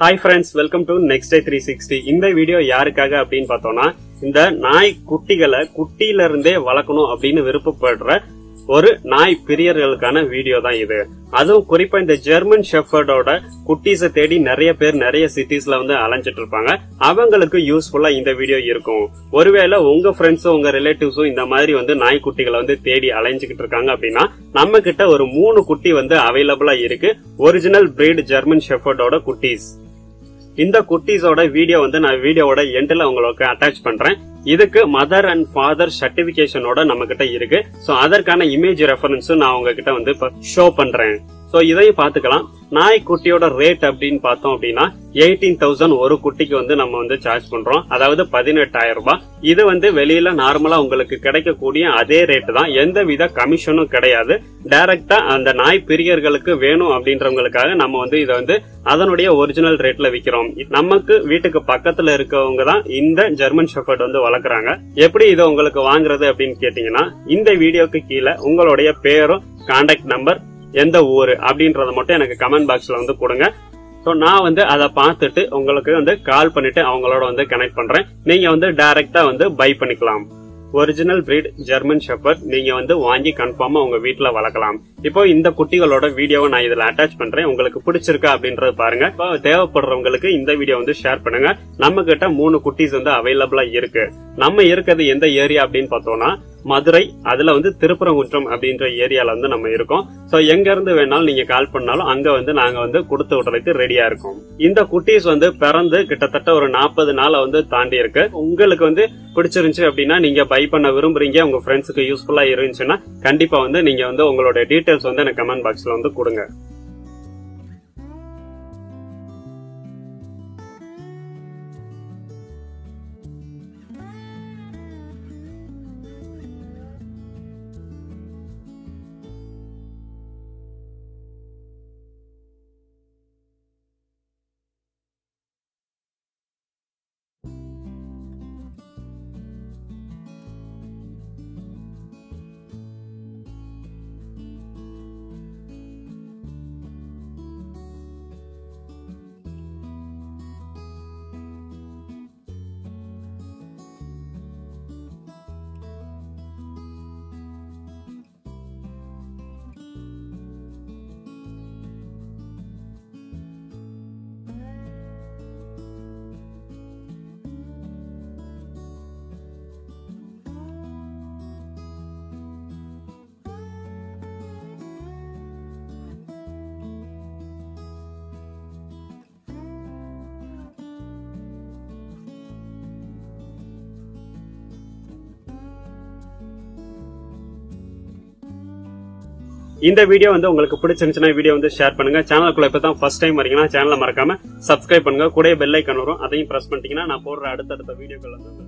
hi friends welcome to next day three sixty இந்த video யாருக்காக அப்படின்னு பார்த்தோம்னா இந்த நாய் குட்டிகளை குட்டியில இருந்தே வளர்க்கணும் அப்படின்னு விருப்பப்படுற ஒரு நாய் பிரியர்களுக்கான வீடியோ தான் இது அதுவும் குறிப்பா இந்த ஜெர்மன் ஷெஃபர்டோட குட்டீஸை தேடி நிறைய பேர் நிறைய சிட்டிஸ்ல வந்து அலைஞ்சிட்டு இருப்பாங்க அவங்களுக்கு யூஸ்ஃபுல்லா இந்த வீடியோ இருக்கும் ஒருவேளை உங்க ஃப்ரெண்ட்ஸும் உங்க ரிலேட்டிவ்ஸும் இந்த மாதிரி வந்து நாய் குட்டிகளை வந்து தேடி அலைஞ்சுக்கிட்டு இருக்காங்க அப்படின்னா நம்ம கிட்ட ஒரு மூணு குட்டி வந்து அவைலபிளா இருக்கு ஒரிஜினல் பிரீட் ஜெர்மன் ஷெஃபர்டோட குட்டீஸ் இந்த குட்டீஸோட வீடியோ வந்து நான் வீடியோவோட எண்ட்ல உங்களுக்கு அட்டாச் பண்றேன் இதுக்கு மதர் அண்ட் ஃபாதர் சர்டிபிகேஷனோட நம்ம கிட்ட இருக்கு சோ அதற்கான இமேஜ் ரெஃபரன்ஸும் நான் உங்ககிட்ட வந்து ஷோ பண்றேன் சோ இதையும் பாத்துக்கலாம் நாய் குட்டியோட ரேட் அப்படின்னு பார்த்தோம் அப்படின்னா எயிட்டீன் தௌசண்ட் ஒரு குட்டிக்கு வந்து நம்ம வந்து சார்ஜ் பண்றோம் அதாவது பதினெட்டாயிரம் ரூபாய் இது வந்து வெளியில நார்மலா உங்களுக்கு கிடைக்கக்கூடிய அதே ரேட் தான் எந்த வித கமிஷனும் கிடையாது டைரக்டா அந்த நாய் பிரியர்களுக்கு வேணும் அப்படின்றவங்களுக்காக நம்ம வந்து இதை வந்து அதனுடைய ஒரிஜினல் ரேட்ல விக்கிறோம் நமக்கு வீட்டுக்கு பக்கத்துல இருக்கவங்க தான் இந்த ஜெர்மன் ஷெஃபர்ட் வந்து வளர்க்குறாங்க எப்படி இதை உங்களுக்கு வாங்குறது அப்படின்னு கேட்டீங்கன்னா இந்த வீடியோக்கு கீழே உங்களுடைய பேரும் கான்டாக்ட் நம்பர் எந்த ஊரு அப்படின்றத மட்டும் எனக்கு கமெண்ட் பாக்ஸ்ல வந்து கொடுங்க ஸோ நான் வந்து அதை பார்த்துட்டு உங்களுக்கு வந்து கால் பண்ணிட்டு அவங்களோட வந்து கனெக்ட் பண்றேன் நீங்க வந்து டைரக்டா வந்து பை பண்ணிக்கலாம் ஒரிஜினல் பிரீட் ஜெர்மன் ஷெப்பர்ட் நீங்க வந்து வாங்கி கன்ஃபார்மா உங்க வீட்டுல வளர்க்கலாம் இப்போ இந்த குட்டிகளோட வீடியோவை நான் இதுல அட்டாச் பண்றேன் உங்களுக்கு பிடிச்சிருக்கா அப்படின்றது பாருங்க இப்போ தேவைப்படுறவங்களுக்கு இந்த வீடியோ வந்து ஷேர் பண்ணுங்க நம்ம கிட்ட மூணு குட்டீஸ் வந்து அவைலபிளா இருக்கு நம்ம இருக்கிறது எந்த ஏரியா அப்படின்னு பார்த்தோம்னா மதுரை அதுல வந்து திருப்பரங்குன்றம் அப்படின்ற ஏரியால வந்து நம்ம இருக்கோம் சோ எங்க இருந்து வேணாலும் நீங்க கால் பண்ணாலும் அங்க வந்து நாங்க வந்து கொடுத்து விடுறதுக்கு ரெடியா இருக்கோம் இந்த குட்டீஸ் வந்து பிறந்து கிட்டத்தட்ட ஒரு நாற்பது நாளை வந்து தாண்டி இருக்கு உங்களுக்கு வந்து பிடிச்சிருந்துச்சு அப்படின்னா நீங்க பை பண்ண விரும்புறீங்க உங்க ஃப்ரெண்ட்ஸுக்கு யூஸ்ஃபுல்லா இருந்துச்சுன்னா கண்டிப்பா வந்து நீங்க வந்து உங்களோட டீடைல்ஸ் வந்து எனக்கு கமெண்ட் பாக்ஸ்ல வந்து கொடுங்க இந்த வீடியோ வந்து உங்களுக்கு பிடிச்சிருந்துச்சுன்னா வீடியோ வந்து ஷேர் பண்ணுங்க சேனலுக்குள்ள இப்ப தான் ஃபர்ஸ்ட் டைம் வரீங்கன்னா சேனலை மறக்காம சப்ஸ்கிரைப் பண்ணுங்க கூட பெல் ஐக்கன் வரும் அதையும் பிரஸ் பண்ணிட்டீங்கன்னா நான் போடுற அடுத்தடுத்த வீடியோக்கள் வந்து